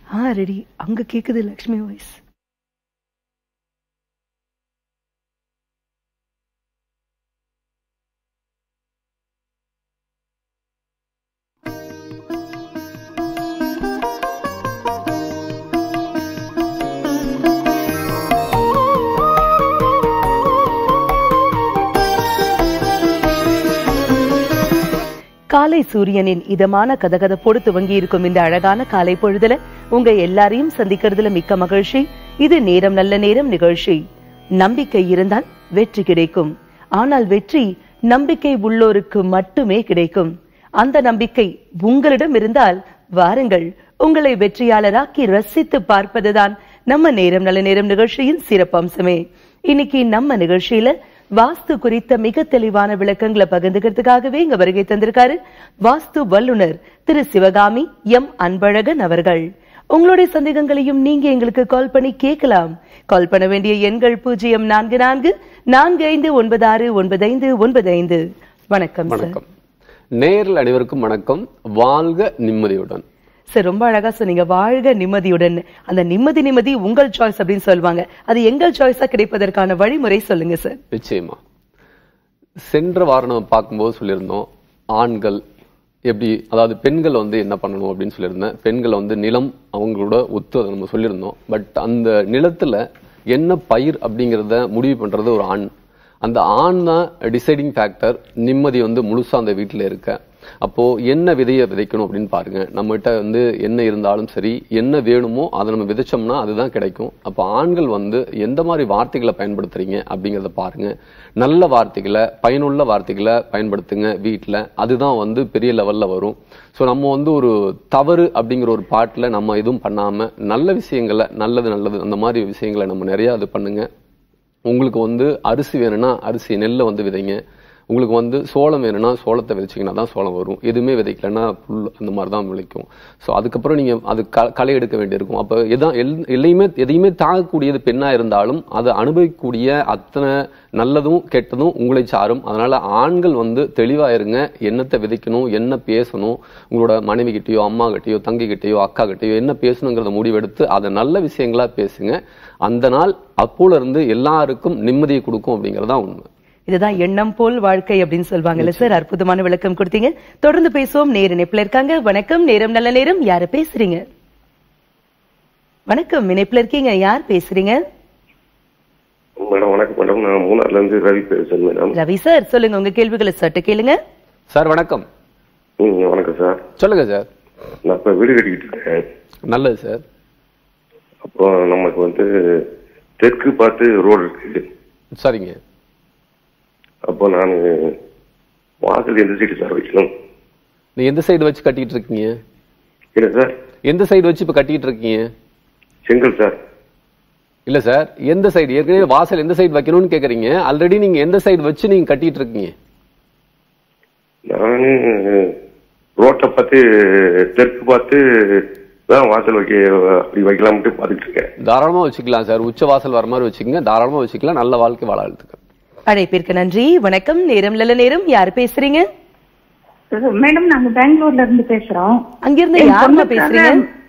ஆ ready அங்க கேக்குது Lakshmi voice காலை சூரியனின் இதமான கதகதப்போடு துவங்கி இருக்கும் இந்த அழகான காலை பொழுதுல உங்க எல்லாரையும் சந்திக்கிறதுல மிக்க மகிழ்ச்சி இது நேரம் நல்ல நேரம் நிகழ்ச்சி நம்பிக்கை இருந்தால் வெற்றி கிடைக்கும் ஆனால் வெற்றி நம்பிக்கை உள்ளோருக்கு மட்டுமே கிடைக்கும் அந்த நம்பிக்கை உங்களிடம் இருந்தால் வாருங்கள் உங்களை வெற்றியாளராக்கி ரசித்து பார்ப்பதுதான் நம்ம நேரம் நல்ல நேரம் நிகழ்ச்சியின் சிறப்பம்சமே இன்னைக்கு நம்ம நிகழ்ச்சியில வாஸ்து குறித்த மிக தெளிவான விளக்கங்களை பகிர்ந்துக்கிறதுக்காகவே இங்க வருகை தந்திருக்காரு வாஸ்து வல்லுனர் திரு சிவகாமி எம் அன்பழகன் அவர்கள் உங்களுடைய சந்தேகங்களையும் நீங்க எங்களுக்கு கால் பண்ணி கேட்கலாம் கால் பண்ண வேண்டிய எண்கள் பூஜ்ஜியம் நான்கு நான்கு நான்கு ஐந்து ஒன்பது ஆறு ஒன்பது ஐந்து ஒன்பது ஐந்து வணக்கம் சார் வணக்கம் நேரில் அனைவருக்கும் வணக்கம் வாழ்க நிம்மதியுடன் சார் ரொம்ப அழகா சொன்னீங்க வாழ்க நிம்மதியுடன் அந்த நிம்மதி நிம்மதி உங்கள் சாய்ஸ் அப்படின்னு சொல்லுவாங்க அது எங்கள் சாய்ஸா கிடைப்பதற்கான வழிமுறை சொல்லுங்க சார் நிச்சயமா சென்ற வாரம் நம்ம பார்க்கும்போது சொல்லியிருந்தோம் ஆண்கள் எப்படி அதாவது பெண்கள் வந்து என்ன பண்ணணும் அப்படின்னு சொல்லியிருந்தேன் பெண்கள் வந்து நிலம் அவங்களோட ஒத்து அதை நம்ம சொல்லியிருந்தோம் பட் அந்த நிலத்துல என்ன பயிர் அப்படிங்கிறத முடிவு பண்றது ஒரு ஆண் அந்த ஆண் தான் டிசைடிங் ஃபேக்டர் நிம்மதி வந்து முழுசா அந்த வீட்டில் இருக்க அப்போ என்ன விதையை விதைக்கணும் அப்படின்னு பாருங்க நம்மகிட்ட வந்து என்ன இருந்தாலும் சரி என்ன வேணுமோ அதை நம்ம விதைச்சோம்னா அதுதான் கிடைக்கும் அப்போ ஆண்கள் வந்து எந்த மாதிரி வார்த்தைகளை பயன்படுத்துறீங்க அப்படிங்கிறத பாருங்க நல்ல வார்த்தைகளை பயனுள்ள வார்த்தைகளை பயன்படுத்துங்க வீட்டில் அதுதான் வந்து பெரிய லெவல்ல வரும் ஸோ நம்ம வந்து ஒரு தவறு அப்படிங்கிற ஒரு பாட்டில் நம்ம எதுவும் பண்ணாம நல்ல விஷயங்களை நல்லது நல்லது அந்த மாதிரி விஷயங்களை நம்ம நிறைய இது பண்ணுங்க உங்களுக்கு வந்து அரிசி வேணும்னா அரிசி நெல்லை வந்து விதைங்க உங்களுக்கு வந்து சோளம் வேணும்னா சோளத்தை விதைச்சிங்கன்னா தான் சோளம் வரும் எதுவுமே விதைக்கலன்னா புல் அந்த மாதிரி தான் விளைக்கும் ஸோ அதுக்கப்புறம் நீங்கள் அது க களை எடுக்க வேண்டியிருக்கும் அப்போ எதான் எல் எல்லையுமே எதையுமே தாங்கக்கூடியது பெண்ணாக இருந்தாலும் அதை அனுபவிக்கக்கூடிய அத்தனை நல்லதும் கெட்டதும் உங்களை சாரும் அதனால ஆண்கள் வந்து தெளிவாக இருங்க என்னத்தை விதைக்கணும் என்ன பேசணும் உங்களோட மனைவி கிட்டேயோ அம்மா கிட்டேயோ தங்கி கிட்டேயோ அக்கா கிட்டேயோ என்ன பேசணுங்கிறத முடிவெடுத்து அதை நல்ல விஷயங்களா பேசுங்க அந்த நாள் அப்போல இருந்து எல்லாருக்கும் நிம்மதியை கொடுக்கும் அப்படிங்கறதுதான் உண்மை இதுதான் எண்ணம் போல் வாழ்க்கை அப்படின்னு சொல்லுவாங்கல்ல சார் அற்புதமான விளக்கம் கொடுத்தீங்க தொடர்ந்து பேசுவோம் நேர இணைப்புல இருக்காங்க வணக்கம் நேரம் நல்ல நேரம் யாரு பேசுறீங்க வணக்கம் இணைப்புல இருக்கீங்க யார் பேசுறீங்க மேடம் வணக்கம் மேடம் நான் மூணார்ல இருந்து ரவி பேசுறேன் மேடம் ரவி சார் சொல்லுங்க உங்க கேள்விகளை சட்டு கேளுங்க சார் வணக்கம் ம் வணக்கம் சார் சொல்லுங்க சார் நான் இப்ப வீடு கட்டிக்கிட்டு இருக்கேன் நல்லது சார் அப்போ நமக்கு வந்து தெற்கு பார்த்து ரோடு இருக்கு சரிங்க அப்போ நான் வாசல் எந்த சைடு சார் வைக்கணும் நீ எந்த சைடு வச்சு கட்டிட்டு இருக்கீங்க இல்ல சார் எந்த சைடு வச்சு இப்ப கட்டிட்டு இருக்கீங்க செங்கல் சார் இல்ல சார் எந்த சைடு ஏற்கனவே வாசல் எந்த சைடு வைக்கணும்னு கேக்குறீங்க ஆல்ரெடி நீங்க எந்த சைடு வச்சு நீங்க கட்டிட்டு இருக்கீங்க நான் ரோட்டை பார்த்து தெற்கு பார்த்து தான் வாசல் வைக்க அப்படி வைக்கலாம்ட்டு பார்த்துட்டு இருக்கேன் தாராளமா வச்சுக்கலாம் சார் உச்ச வாசல் வர மாதிரி வச்சுக்கோங்க தாராளமா வச்சுக்கலாம் நல்ல வாழ்க்கை வாழ வாழ்த்துக்கள் அழைப்பிற்கு நன்றி வணக்கம் நேரம் நல்ல நேரம் யார் பேசுறீங்க மேடம் நாங்க பெங்களூர்ல இருந்து பேசுறோம் அங்கிருந்து என் யாருங்க பொண்ணுக்காக பேசுறீங்க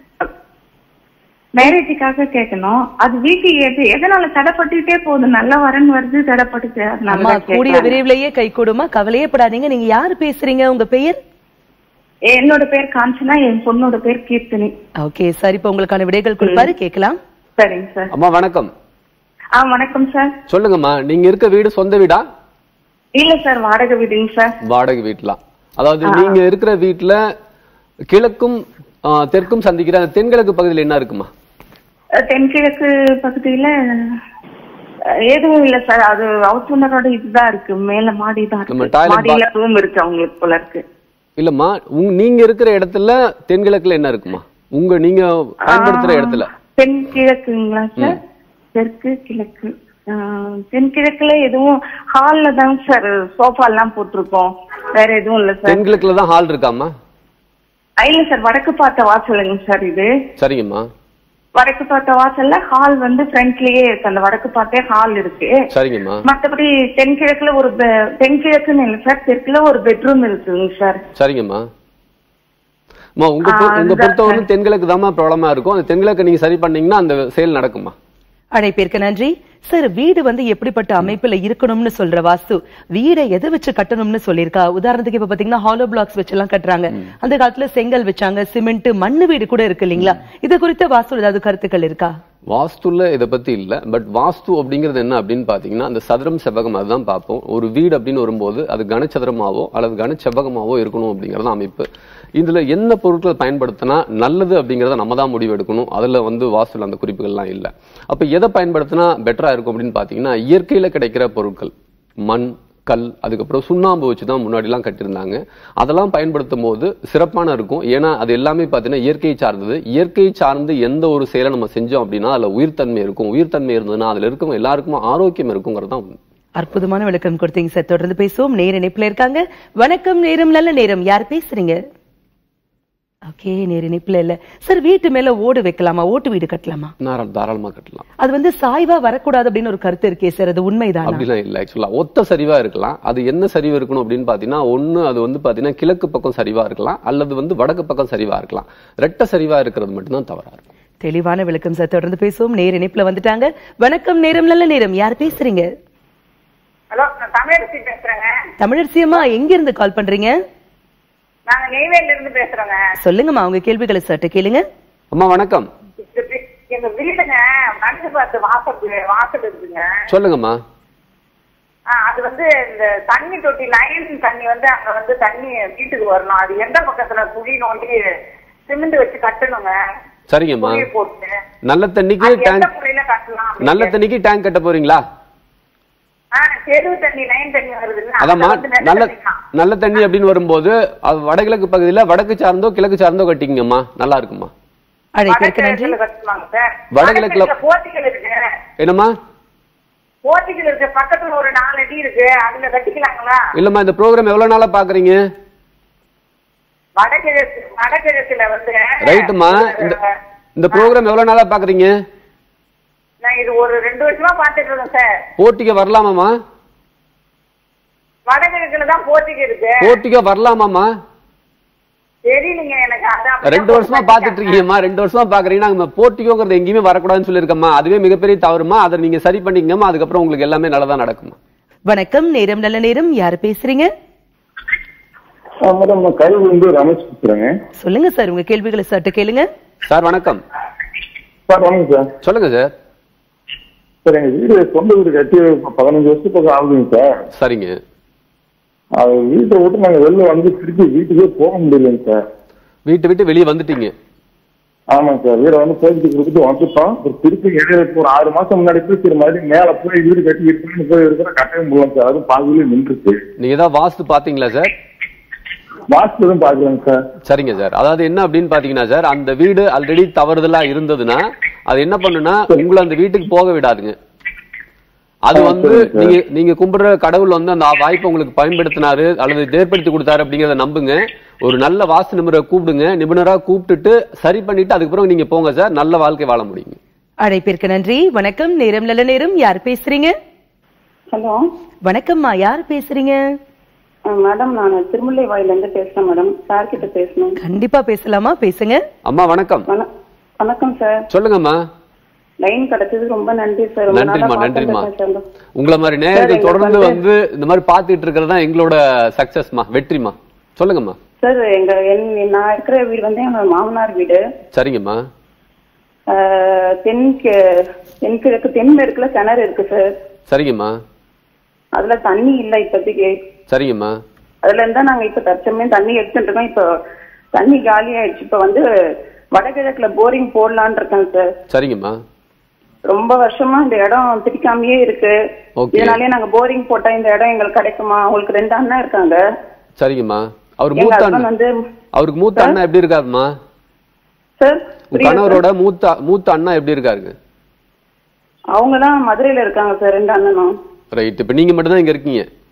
மேரேஜுக்காக கேட்கணும் அது வீட்டு எது எதனால தடைப்பட்டுட்டே போகுது நல்ல வரன் வருது தடைப்பட்டுச்சு அதனால அம்மா தான் கூடிய கேட்கலாம். விரைவிலேயே கை கூடுமா கவலையே படாதீங்க நீங்க யார் பேசுறீங்க உங்க பெயர் என்னோட பேர் காஞ்சனா என் பொண்ணோட பேர் கீர்த்தனி ஓகே சார் இப்ப உங்களுக்கான விடைகள் கொடுப்பாரு கேட்கலாம் சரிங்க சார் அம்மா வணக்கம் ஆ வணக்கம் சார் சொல்லுங்கம்மா நீங்க இருக்க வீடு சொந்த வீடா இல்ல சார் வாடகை வீடுங்க சார் வாடகை வீட்டுலாம் அதாவது நீங்க இருக்கிற வீட்டுல கிழக்கும் ஆ, தெற்கும் சந்திக்கிற அந்த தென்கிழக்கு பகுதியில் என்ன இருக்குமா அஹ், தென்கிழக்கு பகுதியில அஹ், எதுவும் இல்ல சார் அது ஹவுஸ் ஓனரோட இதுதான் இருக்கு மேல மாடி தான் நம்ம இருக்கு toilet மாடியில ரூம் இருக்கு அவங்களுக்கு போல இருக்கு இல்லம்மா உங்க நீங்க இருக்கிற இடத்துல தென்கிழக்குல என்ன இருக்குமா உங்க நீங்க பயன்படுத்துற இடத்துல தென்கிழக்குங்களா சார் தெற்கு கிழக்கு ஆஹ், தென்கிழக்குல எதுவும் ஹால்ல தான் சார் சோஃபா எல்லாம் போட்டிருக்கோம் வேற எதுவும் இல்ல சார் தென்கிழக்குல தான் ஹால் இருக்காமா இல்ல சார் வடக்கு பார்த்த வாசலுங்க சார் இது சரிங்கம்மா வடக்கு பார்த்த வாசல்ல ஹால் வந்து ஃப்ரண்ட்லயே இருக்கு அந்த வடக்கு பார்த்தே ஹால் இருக்கு சரிங்கம்மா மத்தபடி தென்கிழக்குல ஒரு பெ- தென்கிழக்குன்னு இல்ல சார் தெற்குல ஒரு பெட்ரூம் இருக்குங்க சார் சரிங்கம்மா அம்மா உங்க பொ- ஆ, உங்க அதுதான் பொறுத்தவரை தென்கிழக்கு தாம்மா ப்ராப்ளமா இருக்கும் அந்த தென்கிழக்கு நீங்க சரி பண்ணீங்கன்னா அந்த செயல் நடக்குமா அழைப்பிற்கு நன்றி சார் வீடு வந்து எப்படிப்பட்ட அமைப்புல இருக்கணும்னு சொல்ற வாஸ்து வீடை எதை வச்சு கட்டணும்னு சொல்லியிருக்கா உதாரணத்துக்கு இப்ப பாத்தீங்கன்னா ஹாலோ பிளாக்ஸ் வச்சு எல்லாம் கட்டுறாங்க அந்த காலத்துல செங்கல் வச்சாங்க சிமெண்ட் மண்ணு வீடு கூட இருக்கு இல்லீங்களா இது குறித்த வாஸ்து ஏதாவது கருத்துக்கள் இருக்கா வாஸ்துல இதை பத்தி இல்ல பட் வாஸ்து அப்படிங்கிறது என்ன அப்படின்னு பாத்தீங்கன்னா அந்த சதுரம் செவ்வகம் அதுதான் பார்ப்போம் ஒரு வீடு அப்படின்னு வரும்போது அது கனச்சதுரமாவோ அல்லது கனச்செவ்வகமாவோ இருக்கணும் அப்படிங்கறது அமைப்பு இதுல என்ன பொருட்களை பயன்படுத்தினா நல்லது அப்படிங்கறத நம்ம தான் முடிவு எடுக்கணும் அதுல வந்து வாஸ்துல அந்த குறிப்புகள்லாம் இல்ல அப்ப எதை பயன்படுத்தினா பெட்டரா இருக்கும் அப்படின்னு பாத்தீங்கன்னா இயற்கையில கிடைக்கிற பொருட்கள் மண் கல் அதுக்கப்புறம் சுண்ணாம்பு வச்சு தான் முன்னாடிலாம் கட்டியிருந்தாங்க அதெல்லாம் பயன்படுத்தும் போது சிறப்பான இருக்கும் ஏன்னா அது எல்லாமே பார்த்தீங்கன்னா இயற்கை சார்ந்தது இயற்கை சார்ந்து எந்த ஒரு செயலை நம்ம செஞ்சோம் அப்படின்னா அதில் உயிர்த்தன்மை இருக்கும் உயிர்த்தன்மை இருந்ததுன்னா அதில் இருக்கவங்க எல்லாருக்கும் ஆரோக்கியம் இருக்குங்கிறது தான் உண்மை. அற்புதமான விளக்கம் கொடுத்தீங்க சார் தொடர்ந்து பேசுவோம் நேர இணைப்புல இருக்காங்க வணக்கம் நேரம் நல்ல நேரம் யார் பேசுறீங்க ஓகே நேர இணைப்புல இல்ல சார் வீட்டு மேல ஓடு வைக்கலாமா ஓட்டு வீடு கட்டலாமா தாராள- தாராளமா கட்டலாம் அது வந்து சாய்வா வரக்கூடாது அப்படின்னு ஒரு கருத்து இருக்கே சார் அது உண்மைதானா அப்படிலாம் இல்லை ஆக்சுவலா ஒத்த சரிவா இருக்கலாம் அது என்ன சரிவு இருக்கணும் அப்படின்னு பாத்தீங்கன்னா ஒண்ணு அது வந்து பாத்தீங்கன்னா கிழக்கு பக்கம் சரிவா இருக்கலாம் அல்லது வந்து வடக்கு பக்கம் சரிவா இருக்கலாம் ரெட்டை சரிவா இருக்கிறது மட்டும்தான் தவறா இருக்கும் தெளிவான விளக்கம் சார் தொடர்ந்து பேசுவோம் நேர இணைப்புல வந்துட்டாங்க வணக்கம் நேரம் நல்ல நேரம் யார் பேசுறீங்க ஹலோ நான் தமிழரசி பேசுறேங்க தமிழரசியம்மா எங்க இருந்து கால் பண்றீங்க நாங்க நெய்வேலில இருந்து பேசுறோங்க சொல்லுங்கம்மா உங்க கேள்விகளை சற்று கேளுங்க அம்மா வணக்கம் இந்த வீ- எங்க வீடுங்க மனசு பார்த்து வாசல் வாசல் இருக்குங்க சொல்லுங்கம்மா ஆ, அது வந்து இந்த தண்ணி தொட்டி லைன் தண்ணி வந்து அங்க வந்து தண்ணி வீட்டுக்கு வரணும் அது எந்த பக்கத்துல குழி நோண்டி சிமெண்ட் வச்சு கட்டணுங்க சரிங்கம்மா குழியை போட்டு நல்ல தண்ணிக்கு அது எந்த டேங்க் முறையில கட்டலாம் அப்படின்னு. நல்ல தண்ணிக்கு டேங்க் கட்ட போறீங்களா ஆ, தெரு தண்ணி லைன் தண்ணி வருதுல்ல அதாம்மா அது வந்து நல்ல தண்ணி தான். நல்ல தண்ணி அப்படின்னு வரும்போது அது வடகிழக்கு பகுதியில வடக்கு சார்ந்தோ கிழக்கு சார்ந்தோ கட்டிக்கங்கம்மா நல்லா இருக்குமா அழைப்பிற்கு நன்றி வடகிழக்குல கட்டலாங்க சார் வடகிழக்குல- வடகிழக்குல போர்ட்டிகள் இருக்கு என்னம்மா போர்ட்டிகள் இருக்கு பக்கத்துல ஒரு நாலு அடி இருக்கு அதுல கட்டிக்கலாங்களா இல்லம்மா இந்த ப்ரோக்ராம் எவ்வளவு நாளா பாக்குறீங்க வடகிழக்கு வடகிழக்குல வந்து ரைட்டுமா இந்த இந்த ப்ரோக்ராம் எவ்வளவு நாளா பாக்குறீங்க நான் இது ஒரு ரெண்டு வருஷமா பாத்துட்டு இருக்கேன் சார் போட்டிக்கு வரலாமாம்மா வடகிழக்குல தான் போர்ட்டிக்கு இருக்கு போட்டிக்கு வரலாமாம்மா தெரியலீங்க எனக்கு அதான் ரெண்டு வருஷமா பாத்துட்டு இருக்கீங்கம்மா ரெண்டு வருஷமா பாக்குறீங்கன்னா நம்ம போட்டிக்கோங்கிறது எங்கேயுமே வரக்கூடாதுன்னு சொல்லியிருக்கம்மா அதுவே மிகப்பெரிய தவறுமா அதை நீங்க சரி பண்ணிக்கங்கம்மா அதுக்கப்புறம் உங்களுக்கு எல்லாமே நல்லதா நடக்குமா வணக்கம் நேரம் நல்ல நேரம் யார் பேசுறீங்க மேடம் நான் கரூர் வந்து ரமேஷ் பேசுறேங்க சொல்லுங்க சார் உங்க கேள்விகளை சற்று கேளுங்க சார் வணக்கம் சார் வணக்கம் சார் சொல்லுங்க சார் சார் எங்க வீடு சொந்த வீடு கட்டி இப்ப பதினஞ்சு வருஷத்துக்கு ஆகுதுங்க சார் சரிங்க அது வீட்டை விட்டு நாங்க வெளில வந்து திருப்பி வீட்டுக்கே போக முடியலைங்க சார் வீட்டை விட்டு வெளியே வந்துட்டீங்க ஆமாங்க சார் வீடை வந்து போயிட்டு கொடுத்துட்டு வந்துட்டோம் அப்புறம் திருப்பி இடையில இப்போ ஒரு ஆறு மாசம் முன்னாடி போய் சரி மறுபடியும் மேல போய் வீடு கட்டி இருக்கணும்னு போய் இருக்கிற கட்டவே முடியல சார் அதுவும் பாதியிலே நின்றுச்சு நீங்க ஏதாவது வாஸ்து பாத்தீங்களா சார் வாஸ்து எதுவும் பாக்கலங்க சார் சரிங்க சார் அதாவது என்ன அப்படின்னு பாத்தீங்கன்னா சார் அந்த வீடு ஆல்ரெடி தவறுதலா இருந்ததுன்னா அது என்ன பண்ணுனா உங்களை அந்த வீட்டுக்கு போக விடாதுங்க அது ஆ, வந்து சரிங்க சார். நீங்க நீங்க கும்பிடுற கடவுள் வந்து அந்த வாய்ப்பை உங்களுக்கு பயன்படுத்தினாரு அல்லது ஏற்படுத்தி கொடுத்தாரு அப்படிங்கறத நம்புங்க ஒரு நல்ல வாஸ்து நிபுணரை கூப்பிடுங்க நிபுணரா கூப்பிட்டுட்டு சரி பண்ணிட்டு அதுக்கப்புறம் நீங்க போங்க சார் நல்ல வாழ்க்கை வாழ முடியுங்க அழைப்பிற்கு நன்றி வணக்கம் நேரம் நல்ல நேரம் யார் பேசுறீங்க ஹலோ வணக்கம்மா யார் பேசுறீங்க மேடம் நான் திருமுல்லை வாயில இருந்து பேசுறேன் மேடம் சார் கிட்ட பேசணும் கண்டிப்பா பேசலாமா பேசுங்க அம்மா வணக்கம் வண- வணக்கம் சார் சொல்லுங்கம்மா லைன் கிடைச்சது ரொம்ப நன்றி சார் ரொம்ப நன்றிம்மா நாளா நன்றிம்மா பார்த்துட்டு இருக்கேன் சார். உங்களை மாதிரி சார், நேரத்தை எங்களுக்கு தொடர்ந்து வந்து- வந்து இந்த மாதிரி பாத்துட்டு இருக்கிறது தான் எங்களோட சக்சஸ்மா வெற்றிமா சொல்லுங்கம்மா சார் எங்க என் நான் இருக்கிற வீடு வந்து எங்க மாமனார் வீடு சரிங்கம்மா ஆஹ், தென் கி- தென்கிழக்கு தென்மேற்குல கிணறு இருக்கு சார் சரிங்கம்மா அதுல தண்ணி இல்ல இப்போதைக்கு சரிங்கம்மா அதுல இருந்தா நாங்க இப்ப தற்சமயம் தண்ணி எடுத்துட்டு இருக்கோம் இப்போ தண்ணி காலி ஆயிடுச்சு இப்ப வந்து வடகிழக்குல போரிங் போடலான்னு இருக்கேன் சார் சரிங்கம்மா ரொம்ப வருஷமா இந்த இடம் பிடிக்காமயே இருக்கு Okay. இதனாலே நாங்க போரிங் போட்டா இந்த இடம் எங்களுக்கு கிடைக்குமா உங்களுக்கு ரெண்டு அண்ணா இருக்காங்க சரிங்கம்மா அவர் எங்க மூத்த ஹஸ்பண்ட் அண்ணன் வந்து அவருக்கு மூத்த அண்ணா எப்படி இருக்காருமா சார் உங்க கணவரோட மூத்த மூத்த அண்ணா எப்படி இருக்காருங்க அவங்க தான் மதுரையில இருக்காங்க சார் ரெண்டு அண்ணனும் ரைட் இப்ப நீங்க மட்டும் தான் இங்க இருக்கீங்க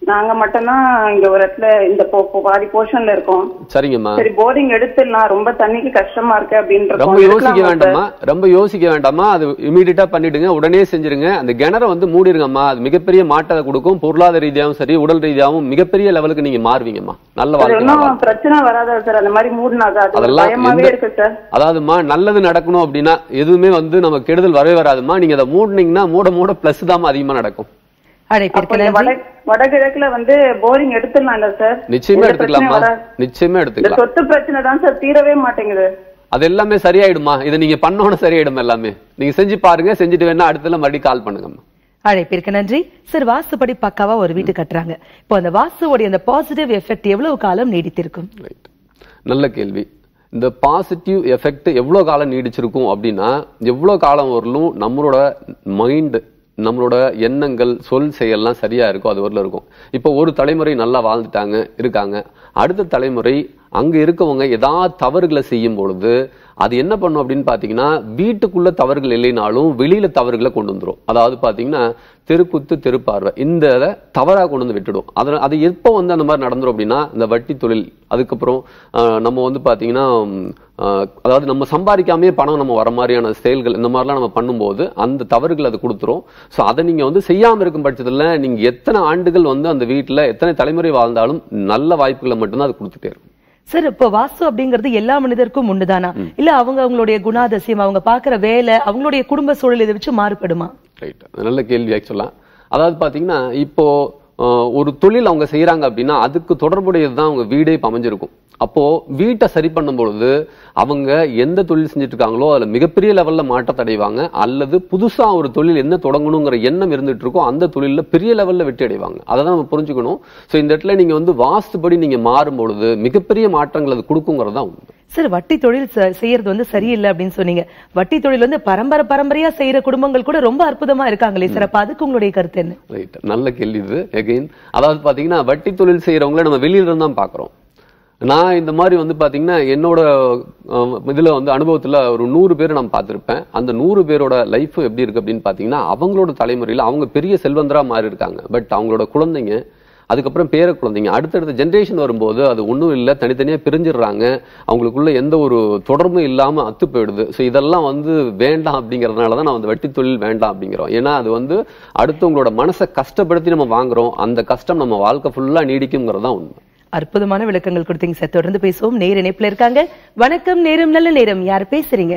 நாங்க மட்டும்தான் இங்க ஒரு இடத்துல இந்த போ- போ- பாதி போர்ஷன்ல இருக்கோம் சரிங்கம்மா சரி போரிங் எடுத்துடலாம் ரொம்ப தண்ணிக்கு கஷ்டமா இருக்கு அப்படின்ற ரொம்ப யோசிக்க வேண்டாமா ரொம்ப யோசிக்க வேண்டாமா அது இமீடியட்டா பண்ணிடுங்க உடனே செஞ்சிருங்க அந்த கிணற வந்து மூடிருங்கம்மா அது மிகப்பெரிய மாற்றத்தை கொடுக்கும் பொருளாதார ரீதியாகவும் சரி உடல் ரீதியாகவும் மிகப்பெரிய லெவலுக்கு நீங்க மாறுவீங்கம்மா நல்ல வாழ்க்கை ஒன்னும் வாழலாம். பிரச்சனை வராதா சார் அந்த மாதிரி மூடினாக்கா அது அதெல்லாம் பயமாவே எந்த- இருக்கு சார் அதாவதுமா நல்லது நடக்கணும் அப்படின்னா எதுவுமே வந்து நம்ம கெடுதல் வரவே வராதுமா நீங்க அதை மூடுனீங்கன்னா மூட மூட பிளஸ் தாமா அதிகமா நடக்கும் அழைப்பிற்கு அப்ப இந்த நன்றி வட வடகிழக்குல வந்து போரிங் எடுத்துடலாம்ல சார் நிச்சயமா எந்த எடுத்துக்கலாமா பிரச்சனையும் வராது. நிச்சயமா இந்த எடுத்துக்கலாம் சொத்து பிரச்சனை தான் சார் தீரவே மாட்டேங்குது அது எல்லாமே சரியாயிடுமா இதை நீங்க பண்ணோன்னு சரியாயிடும் எல்லாமே நீங்க செஞ்சு பாருங்க செஞ்சுட்டு வேணா அடுத்துல மறுபடியும் கால் பண்ணுங்கம்மா அழைப்பிற்கு நன்றி சார் வாஸ்துப்படி பக்காவா ஒரு வீடு கட்டுறாங்க இப்போ அந்த வாஸ்துவோடைய அந்த பாசிட்டிவ் எஃபெக்ட் எவ்வளவு காலம் நீடித்திருக்கும் ரைட் நல்ல கேள்வி இந்த பாசிட்டிவ் எஃபெக்ட் எவ்வளோ காலம் நீடிச்சிருக்கும் அப்படின்னா எவ்வளோ காலம் வரலும் நம்மளோட மைண்ட் நம்மளோட எண்ணங்கள் சொல் செயல்லாம் சரியா இருக்கும் அது வரல இருக்கும் இப்போ ஒரு தலைமுறை நல்லா வாழ்ந்துட்டாங்க இருக்காங்க அடுத்த தலைமுறை அங்க இருக்கவங்க ஏதாவது தவறுகளை செய்யும் பொழுது அது என்ன பண்ணும் அப்படின்னு பாத்தீங்கன்னா வீட்டுக்குள்ள தவறுகள் இல்லைனாலும் வெளியில தவறுகளை கொண்டு வந்துரும் அதாவது பாத்தீங்கன்னா தெருக்குத்து தெருப்பார்வை இந்த இதை தவறா கொண்டு வந்து விட்டுடும் அதில் அது எப்போ வந்து அந்த மாதிரி நடந்துரும் அப்படின்னா இந்த வட்டி தொழில் அதுக்கப்புறம் ஆஹ், நம்ம வந்து பாத்தீங்கன்னா உம், ஆஹ், அதாவது நம்ம சம்பாதிக்காமே பணம் நம்ம வர மாதிரியான செயல்கள் இந்த மாதிரிலாம் நம்ம பண்ணும்போது அந்த தவறுகள் அது கொடுத்துரும் ஸோ அதை நீங்க வந்து செய்யாம இருக்கும் பட்சத்துல நீங்க எத்தனை ஆண்டுகள் வந்து அந்த வீட்டுல எத்தனை தலைமுறை வாழ்ந்தாலும் நல்ல வாய்ப்புகளை மட்டும்தான் அது கொடுத்துட்டே இருக்கும் சார் இப்போ வாஸ்து அப்படிங்கிறது எல்லா மனிதருக்கும் உண்டுதானா இல்ல அவங்க அவங்களுடைய குணாதிசயம் அவங்க பாக்குற வேலை அவங்களுடைய குடும்ப சூழல் இதை வச்சு மாறுபடுமா ரைட் நல்ல கேள்வி ஆக்சுவலா அதாவது பாத்தீங்கன்னா இப்போ அஹ், ஒரு தொழில் அவங்க செய்யறாங்க அப்படின்னா அதுக்கு தொடர்புடையது தான் அவங்க வீடே இப்ப அமைஞ்சிருக்கும் அப்போ வீட்டை சரி பண்ணும் பொழுது அவங்க எந்த தொழில் செஞ்சுட்டு இருக்காங்களோ அதுல மிகப்பெரிய லெவல்ல மாற்றத்தை அடைவாங்க அல்லது புதுசா ஒரு தொழில் என்ன தொடங்கணுங்கிற எண்ணம் இருந்துட்டு இருக்கோ அந்த தொழில்ல பெரிய லெவல்ல வெற்றி அடைவாங்க அதை தான் நம்ம புரிஞ்சுக்கணும் ஸோ இந்த இடத்துல நீங்க வந்து வாஸ்துபடி நீங்க மாறும் பொழுது மிகப்பெரிய மாற்றங்கள் அது கொடுக்குங்கிறது தான் உண்மை சார் வட்டி தொழில் செ- செய்யறது வந்து சரியில்லை அப்படின்னு சொன்னீங்க வட்டி தொழில் வந்து பரம்பரை பரம்பரையா செய்யற குடும்பங்கள் கூட ரொம்ப அற்புதமா இருக்காங்களே சார் அப்ப அதுக்கு உங்களுடைய கருத்து என்ன ரைட் நல்ல கேள்வி இது எகைன் அதாவது பாத்தீங்கன்னா வட்டி தொழில் செய்யறவங்கள நம்ம வெளியில இருந்து தான் பாக்குறோம் நான் இந்த மாதிரி வந்து பாத்தீங்கன்னா என்னோட அஹ், இதுல வந்து அனுபவத்துல ஒரு நூறு பேர் நான் பார்த்திருப்பேன் அந்த நூறு பேரோட லைஃப் எப்படி இருக்கு அப்படின்னு பாத்தீங்கன்னா அவங்களோட தலைமுறையில அவங்க பெரிய செல்வந்தரா மாறி இருக்காங்க பட் அவங்களோட குழந்தைங்க அதுக்கப்புறம் பேர குழந்தைங்க அடுத்தடுத்த ஜென்ரேஷன் வரும்போது அது ஒன்றும் இல்லை தனித்தனியாக பிரிஞ்சிடுறாங்க அவங்களுக்குள்ள எந்த ஒரு தொடர்பும் இல்லாமல் அத்து போயிடுது ஸோ இதெல்லாம் வந்து வேண்டாம் அப்படிங்கிறதுனால தான் நான் வந்து வட்டி தொழில் வேண்டாம் அப்படிங்கிறோம் ஏன்னா அது வந்து அடுத்தவங்களோட மனசை கஷ்டப்படுத்தி நம்ம வாங்குறோம் அந்த கஷ்டம் நம்ம வாழ்க்கை ஃபுல்லாக நீடிக்குங்கிறது தான் உண்மை அற்புதமான விளக்கங்கள் கொடுத்தீங்க சார் தொடர்ந்து பேசுவோம் நேர் இணைப்புல இருக்காங்க வணக்கம் நேரம் நல்ல நேரம் யார் பேசுறீங்க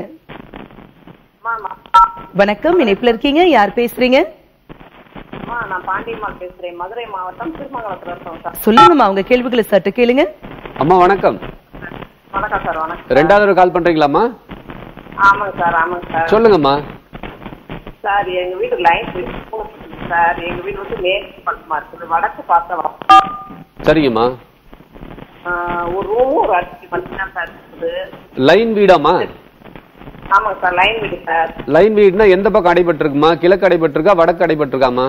வணக்கம் இணைப்புல இருக்கீங்க யார் பேசுறீங்க அம்மா நான் பாண்டியம்மாள் பேசுறேன் மதுரை மாவட்டம் திருமங்கலத்துல இருக்கோம் சார் சொல்லுங்கம்மா உங்க கேள்விகளை சற்று கேளுங்க அம்மா வணக்கம் வணக்கம் சார் வணக்கம் ரெண்டாவது தடவை கால் பண்றீங்களாம்மா ஆமாங்க சார் ஆமாங்க சார் சொல்லுங்கம்மா சார் எங்க வீடு லைன் சார் எங்க வீடு வந்து மேற்கு பக்கமா இருக்குது வடக்கு பார்த்தவா சரிங்கம்மா ஒரு ரூமும் ஒரு அரிசி மட்டும் தான் சார் இருக்குது லைன் வீடாம்மா ஆமாங்க சார் லைன் வீடு சார் லைன் வீடுனா எந்த பக்கம் அடைபட்டிருக்குமா கிழக்கு அடைபட்டிருக்கா வடக்கு அடைபட்டிருக்காமா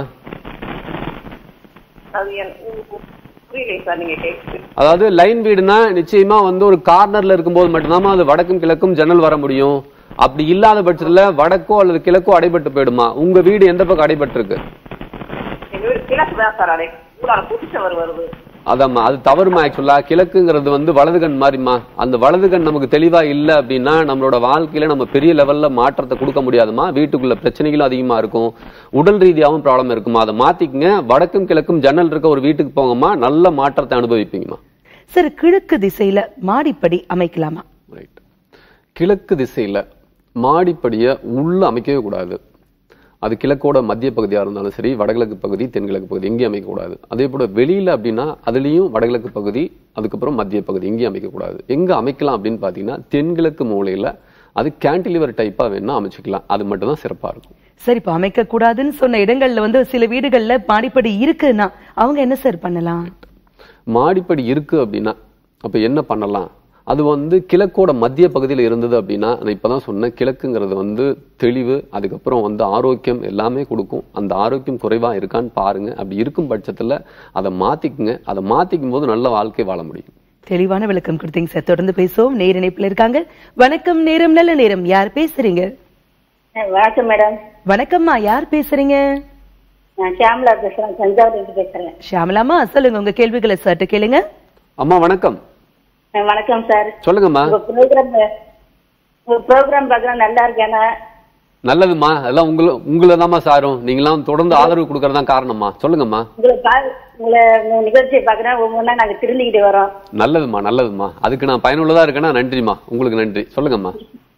அது எனக்கு புரியலைங்க சார் நீங்க கேட்குது அதாவது லைன் வீடுனா நிச்சயமா வந்து ஒரு கார்னர்ல இருக்கும்போது மட்டும்தான் அது வடக்கும் கிழக்கும் ஜன்னல் வர முடியும் அப்படி இல்லாத பட்சத்துல வடக்கோ அல்லது கிழக்கோ அடைபட்டு போயிடுமா உங்க வீடு எந்த பக்கம் அடைபட்டு இருக்கு எங்க வீடு கிழக்கு தான் சார் அதே கூடால புதுச்சவர் வருது அதாம்மா அது தவறுமா ஆக்சுவலா கிழக்குங்கிறது வந்து வலது கண் மாதிரிமா அந்த வலது கண் நமக்கு தெளிவா இல்ல அப்படின்னா நம்மளோட வாழ்க்கையில நம்ம பெரிய லெவல்ல மாற்றத்தை கொடுக்க முடியாதுமா வீட்டுக்குள்ள பிரச்சனைகளும் அதிகமா இருக்கும் உடல் ரீதியாகவும் ப்ராப்ளம் இருக்குமா அதை மாத்திக்கங்க வடக்கும் கிழக்கும் ஜன்னல் இருக்க ஒரு வீட்டுக்கு போங்கம்மா நல்ல மாற்றத்தை அனுபவிப்பீங்கம்மா சார் கிழக்கு திசையில மாடிப்படி அமைக்கலாமா ரைட் கிழக்கு திசையில மாடிப்படியை உள்ள அமைக்கவே கூடாது அது கிழக்கோட மத்திய பகுதியா இருந்தாலும் சரி வடகிழக்கு பகுதி தென்கிழக்கு பகுதி எங்கேயும் அமைக்கக்கூடாது அதே போல வெளியில அப்படின்னா அதுலயும் வடகிழக்கு பகுதி அதுக்கப்புறம் மத்திய பகுதி எங்கேயும் அமைக்கக்கூடாது எங்க அமைக்கலாம் அப்படின்னு பாத்தீங்கன்னா தென்கிழக்கு மூலையில அது கேன்டிலிவர் டைப்பா வேணா அமைச்சுக்கலாம் அது மட்டும் தான் சிறப்பா இருக்கும் சரி இப்ப அமைக்க கூடாதுன்னு சொன்ன இடங்கள்ல வந்து சில வீடுகள்ல மாடிப்படி இருக்குன்னா அவங்க என்ன சார் பண்ணலாம் மாடிப்படி இருக்கு அப்படின்னா அப்ப என்ன பண்ணலாம் அது வந்து கிழக்கோட மத்திய பகுதியில் இருந்தது அப்படின்னா நான் இப்பதான் சொன்னேன் கிழக்குங்கிறது வந்து தெளிவு அதுக்கப்புறம் வந்து ஆரோக்கியம் எல்லாமே கொடுக்கும் அந்த ஆரோக்கியம் குறைவா இருக்கான்னு பாருங்க அப்படி இருக்கும் பட்சத்துல அதை மாத்திக்குங்க அதை மாத்திக்கும் போது நல்ல வாழ்க்கை வாழ முடியும் தெளிவான விளக்கம் கொடுத்தீங்க சார் தொடர்ந்து பேசுவோம் நேர் இணைப்புல இருக்காங்க வணக்கம் நேரம் நல்ல நேரம் யார் பேசுறீங்க வணக்கம் மேடம் வணக்கம்மா யார் பேசுறீங்க நான் ஷியாமலா பேசுறேன் தஞ்சாவூர்ல பேசுறேன் ஷியாமலாமா சொல்லுங்க உங்க கேள்விகளை சற்று கேளுங்க அம்மா வணக்கம் அஹ் வணக்கம் சார் சொல்லுங்கம்மா உங்க ப்ரோக்ராம் உங்க ப்ரோக்ராம் பார்க்கலாம் நல்லா இருக்கேனா நல்லதும்மா அதெல்லாம் உங்களை உங்களை தாம்மா சாரும் நீங்களாம் தொடர்ந்து ஆதரவு கொடுக்கறதான் காரணம்மா சொல்லுங்கம்மா உங்களை பா உங்களை உங்க நிகழ்ச்சியை பாக்குறேன் ஒவ்வொன்றா நாங்க திருந்திக்கிட்டு வரோம் நல்லதும்மா நல்லதும்மா அதுக்கு நான் பயனுள்ளதா இருக்கேன்னா நன்றிம்மா உங்களுக்கு நன்றி சொல்லுங்கம்மா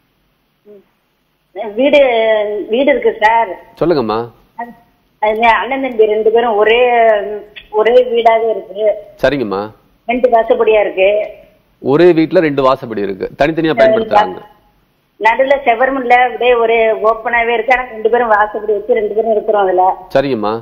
வீடு வீடு இருக்கு சார் சொல்லுங்கம்மா அது- அது அண்ணன் தம்பி ரெண்டு பேரும் ஒரே ஒரே வீடாவே இருக்கு சரிங்கம்மா ரெண்டு வாசப்படியா இருக்கு ஒரே வீட்ல ரெண்டு வாசப்படி இருக்கு தனித்தனியா பயன்படுத்துறாங்க நடுவுல செவரும் இல்ல அப்படியே ஒரு ஓப்பனாவே இருக்கு ஆனா ரெண்டு பேரும் வாசப்படி வச்சு ரெண்டு பேரும் இருக்கிறோம் அதுல சரிங்கம்மா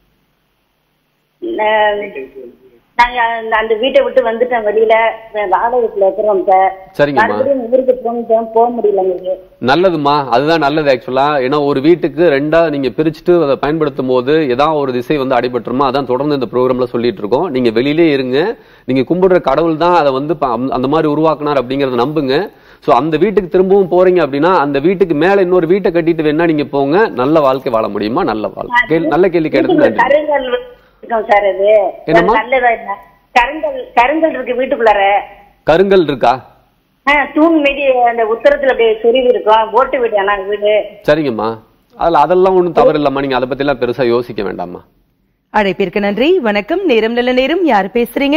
ந- நாங்க அந்த- அந்த வீட்டை விட்டு வந்துட்டோம் வெளியில வாழை வீட்டுல இருக்கிறோம் சார் சரிங்கம்மா. மறுபடியும் ஊருக்கு போகணும் போக முடியல எங்களுக்கு நல்லதும்மா அதுதான் நல்லது ஆக்சுவலா ஏன்னா ஒரு வீட்டுக்கு ரெண்டா நீங்க பிரிச்சுட்டு அதை பயன்படுத்தும் போது ஏதாவது ஒரு திசை வந்து அடிபட்டுருமா அதான் தொடர்ந்து இந்த ப்ரோக்ராம்ல சொல்லிட்டு இருக்கோம் நீங்க வெளியிலே இருங்க நீங்க கும்பிடுற கடவுள் தான் அதை வந்து ப- அந்த- அந்த மாதிரி உருவாக்குனார் அப்படிங்கறத நம்புங்க சோ அந்த வீட்டுக்கு திரும்பவும் போறீங்க அப்படின்னா அந்த வீட்டுக்கு மேல இன்னொரு வீட்டை கட்டிட்டு வேணா நீங்க போங்க நல்ல வாழ்க்கை வாழ முடியுமா நல்ல வாழ்க்கை கேள்வி- நல்ல கேள்வி கேட்டது வீட்டுக்குள்ள நன்றி கருங்கல் இருக்கோம் சார் அது என்னம்மா? நல்லதா இல்ல கருங்கல் கருங்கல் இருக்கு வீட்டுக்குள்ளார கருங்கல் இருக்கா ஆ, தூண் மீதி அந்த உத்தரத்துல அப்படியே சொருவி இருக்கும் ஓட்டு வீடு ஆனா வீடு சரிங்கம்மா அதுல அதெல்லாம் ஒண்ணும் தவறு இல்லம்மா நீங்க அதை பத்தி எல்லாம் பெருசா யோசிக்க வேண்டாம்மா அழைப்பிற்கு நன்றி வணக்கம் நேரம் நல்ல நேரம் யார் பேசுறீங்க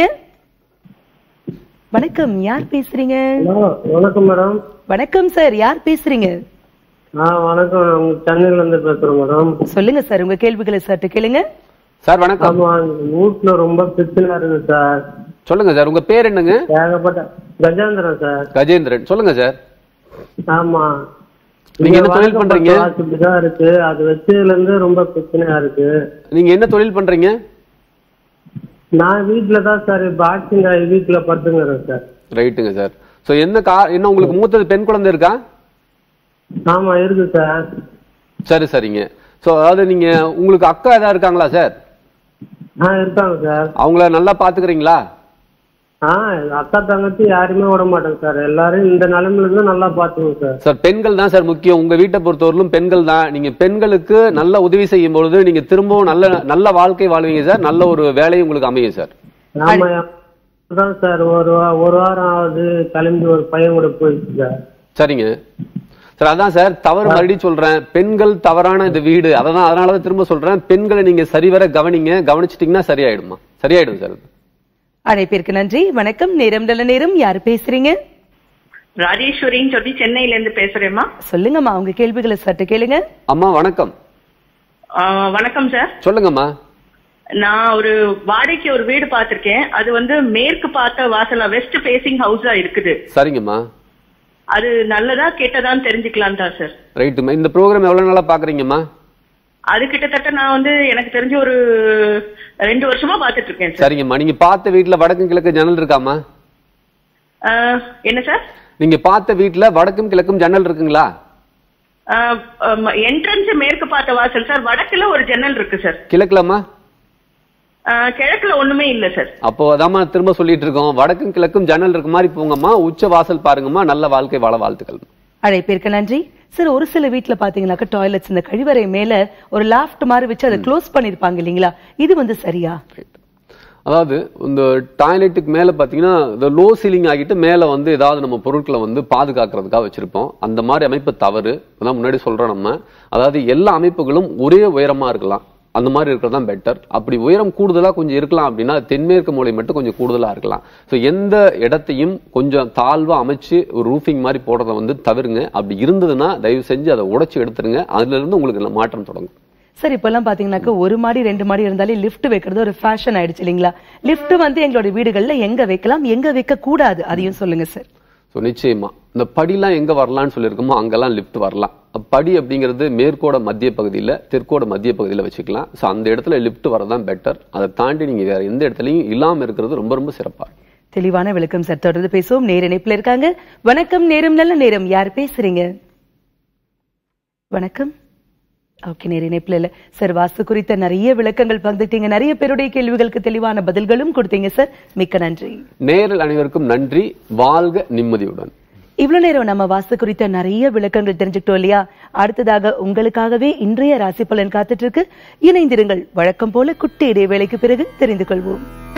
வணக்கம் யார் பேசுறீங்க வணக்கம் மேடம் வணக்கம் சார் யார் பேசுறீங்க ஆ வணக்கம் நாங்க சென்னையில இருந்து பேசுறோம் மேடம் சொல்லுங்க சார் உங்க கேள்விகளை சற்று கேளுங்க சார் வணக்கம் ஆமா வீட்டுல ரொம்ப பிரச்சனை இருக்கு சார் சொல்லுங்க சார் உங்க பேர் என்னங்க ஏகப்பட்ட கஜேந்திரன் சார் கஜேந்திரன் சொல்லுங்க சார் ஆமா நீங்க என்ன தொழில் பண்றீங்க? அப்படிதான் இருக்கு அது வச்சதுல இருந்து ரொம்ப பிரச்சனையா இருக்கு நீங்க என்ன தொழில் பண்றீங்க நான் வீட்டுல தான் சார் இப்ப ஆக்சிடென்ட் ஆகி வீட்டுல படுத்துங்கிறேன் சார் ரைட்டுங்க சார் சோ என்ன கா என்ன உங்களுக்கு மூத்தது பெண் குழந்தை இருக்கா ஆமா இருக்கு சார் சரி சரிங்க சோ அதாவது நீங்க உங்களுக்கு அக்கா ஏதாவது இருக்காங்களா சார் ஆ இருக்காங்க சார் அவங்கள நல்லா பாத்துக்கிறீங்களா ஆ அக்கா தங்கச்சி யாருமே விட மாட்டேங்க சார் எல்லாரும் இந்த நிலைமையில இருந்து நல்லா பாத்துக்கோங்க சார் சார் பெண்கள் தான் சார் முக்கியம் உங்க வீட்டை பொறுத்தவரையிலும் பெண்கள் தான் நீங்க பெண்களுக்கு நல்ல உதவி செய்யும் பொழுது நீங்க திரும்பவும் நல்ல நல்ல வாழ்க்கை வாழ்வீங்க சார் நல்ல ஒரு வேலையும் உங்களுக்கு அமையும் சார் ஆமா தான் சார் ஒரு வா- ஒரு வாரம் ஆகுது கிளம்பி ஒரு பையன் கூட போயிடுச்சு சார் சரிங்க சார் அதான் சார் தவறு மறுபடியும் சொல்றேன் பெண்கள் தவறான இந்த வீடு அதான் அதனாலதான் திரும்ப சொல்றேன் பெண்களை நீங்க சரிவர கவனிங்க கவனிச்சிட்டீங்கன்னா சரியாயிடுமா சரியாயிடும் சார் அழைப்பிற்கு நன்றி வணக்கம் நேரம் நல்ல நேரம் யார் பேசுறீங்க ராஜேஸ்வரின்னு சொல்லி சென்னையில இருந்து பேசுறேம்மா சொல்லுங்கம்மா உங்க கேள்விகளை சற்று கேளுங்க அம்மா வணக்கம் ஆ, வணக்கம் சார் சொல்லுங்கம்மா நான் ஒரு வாடகைக்கு ஒரு வீடு பார்த்திருக்கேன் அது வந்து மேற்கு பார்த்த வாசலா வெஸ்ட் ஃபேசிங் ஹவுஸா இருக்குது சரிங்கம்மா அது நல்லதா கெட்டதான்னு தெரிஞ்சுக்கலாம் தான் சார் ரைட்டுமா இந்த ப்ரோக்ராம் எவ்வளவு நாளா பாக்குறீங்கம்மா அது கிட்டத்தட்ட நான் வந்து எனக்கு தெரிஞ்ச ஒரு ரெண்டு வருஷமா பார்த்துட்டு இருக்கேன் சார் சரிங்கம்மா நீங்க பார்த்த வீட்ல வடக்கும் கிழக்கு ஜன்னல் இருக்காமா ஆ, என்ன சார் நீங்க பார்த்த வீட்ல வடக்கும் கிழக்கும் ஜன்னல் இருக்குங்களா என்ட்ரன்ஸ் மேற்கு பார்த்த வாசல் சார் வடக்குல ஒரு ஜன்னல் இருக்கு சார் கிழக்குலம்மா ஆ, கிழக்குல ஒண்ணுமே இல்ல சார் அப்போ அதாம்மா திரும்ப சொல்லிட்டு இருக்கோம் வடக்கும் கிழக்கும் ஜன்னல் இருக்க மாதிரி போங்கம்மா உச்ச வாசல் பாருங்கம்மா நல்ல வாழ்க்கை வாழ வாழ்த்துக்கள் அழைப்பிற்கு நன்றி சார் ஒரு சில வீட்ல பாத்தீங்கன்னாக்கா டாய்லெட்ஸ் இந்த கழிவறை மேல ஒரு லாஃப்ட் மாதிரி வச்சு அதை க்ளோஸ் பண்ணிருப்பாங்க இல்லீங்களா இது வந்து சரியா அதாவது இந்த டாய்லெட்டுக்கு மேல பாத்தீங்கன்னா இந்த லோ சீலிங் ஆகிட்டு மேல வந்து ஏதாவது நம்ம பொருட்களை வந்து பாதுகாக்கிறதுக்காக வச்சிருப்போம் அந்த மாதிரி அமைப்பு தவறு அதான் முன்னாடி சொல்றோம் நம்ம அதாவது எல்லா அமைப்புகளும் ஒரே உயரமா இருக்கலாம் அந்த மாதிரி இருக்கிறது தான் பெட்டர் அப்படி உயரம் கூடுதலா கொஞ்சம் இருக்கலாம் அப்படின்னா தென்மேற்கு மூலை மட்டும் கொஞ்சம் கூடுதலா இருக்கலாம் ஸோ எந்த இடத்தையும் கொஞ்சம் தாழ்வா அமைச்சு ஒரு ரூஃபிங் மாதிரி போடுறத வந்து தவிருங்க அப்படி இருந்ததுன்னா தயவு செஞ்சு அதை உடைச்சு எடுத்துருங்க அதுல இருந்து உங்களுக்கு நல்ல மாற்றம் தொடங்கும் சார் இப்பெல்லாம் பாத்தீங்கன்னாக்கா ஒரு மாடி ரெண்டு மாடி இருந்தாலே லிஃப்ட் வைக்கிறது ஒரு ஃபேஷன் ஆயிடுச்சு இல்லீங்களா லிஃப்ட் வந்து எங்களோட வீடுகள்ல எங்க வைக்கலாம் எங்க வைக்க கூடாது அதையும் சொல்லுங்க சார் ஸோ நிச்சயமா இந்த படிலாம் எங்க வரலாம்னு சொல்லியிருக்கோமோ அங்கெல்லாம் லிஃப்ட் வரலாம் அப்ப படி அப்படிங்கிறது மேற்கோட மத்திய பகுதியில் தெற்கோட மத்திய பகுதியில் வச்சுக்கலாம் ஸோ அந்த இடத்துல லிஃப்ட் வரதான் பெட்டர் அதை தாண்டி நீங்க வேற எந்த இடத்துலையும் இல்லாம இருக்கிறது ரொம்ப ரொம்ப சிறப்பா இருக்கும். தெளிவான விளக்கம் சார் தொடர்ந்து பேசுவோம் நேர இணைப்புல இருக்காங்க வணக்கம் நேரம் நல்ல நேரம் யார் பேசுறீங்க வணக்கம் ஓகே நேர இணைப்புல இல்ல சார் வாஸ்து குறித்த நிறைய விளக்கங்கள் பகிர்ந்துட்டீங்க நிறைய பேருடைய கேள்விகளுக்கு தெளிவான பதில்களும் கொடுத்தீங்க சார் மிக்க நன்றி நேரில் அனைவருக்கும் நன்றி வாழ்க நிம்மதியுடன் இவ்வளவு நேரம் நம்ம வாஸ்து குறித்த நிறைய விளக்கங்கள் தெரிஞ்சுக்கிட்டோம் இல்லையா அடுத்ததாக உங்களுக்காகவே இன்றைய ராசி பலன் காத்துட்டு இருக்கு இணைந்திருங்கள் வழக்கம் போல குட்டி இடைவேளைக்கு பிறகு தெரிந்து கொள்வோம்